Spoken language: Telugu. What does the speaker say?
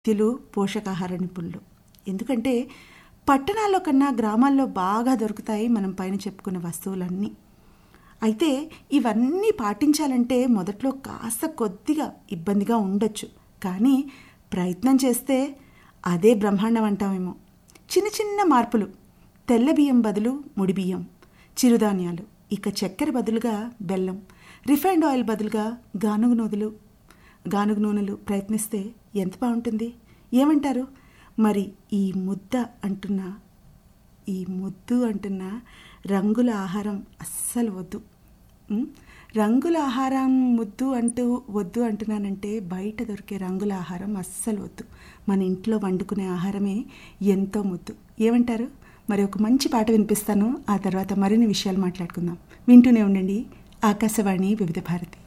వైద్యులు పోషకాహార నిపుణులు ఎందుకంటే పట్టణాల్లో కన్నా గ్రామాల్లో బాగా దొరుకుతాయి మనం పైన చెప్పుకున్న వస్తువులన్నీ అయితే ఇవన్నీ పాటించాలంటే మొదట్లో కాస్త కొద్దిగా ఇబ్బందిగా ఉండొచ్చు కానీ ప్రయత్నం చేస్తే అదే బ్రహ్మాండం అంటామేమో చిన్న చిన్న మార్పులు తెల్ల బియ్యం బదులు ముడి బియ్యం చిరుధాన్యాలు ఇక చక్కెర బదులుగా బెల్లం రిఫైండ్ ఆయిల్ బదులుగా గానుగు నూనెలు గానుగు నూనెలు ప్రయత్నిస్తే ఎంత బాగుంటుంది ఏమంటారు మరి ఈ ముద్ద అంటున్న ఈ ముద్దు అంటున్న రంగుల ఆహారం అస్సలు వద్దు ఉం? రంగుల ఆహారం ముద్దు అంటూ వద్దు అంటున్నానంటే బయట దొరికే రంగుల ఆహారం అస్సలు వద్దు మన ఇంట్లో వండుకునే ఆహారమే ఎంతో ముద్దు ఏమంటారు మరి ఒక మంచి పాట వినిపిస్తాను ఆ తర్వాత మరిన్ని విషయాలు మాట్లాడుకుందాం వింటూనే ఉండండి ఆకాశవాణి వివిధ భారతి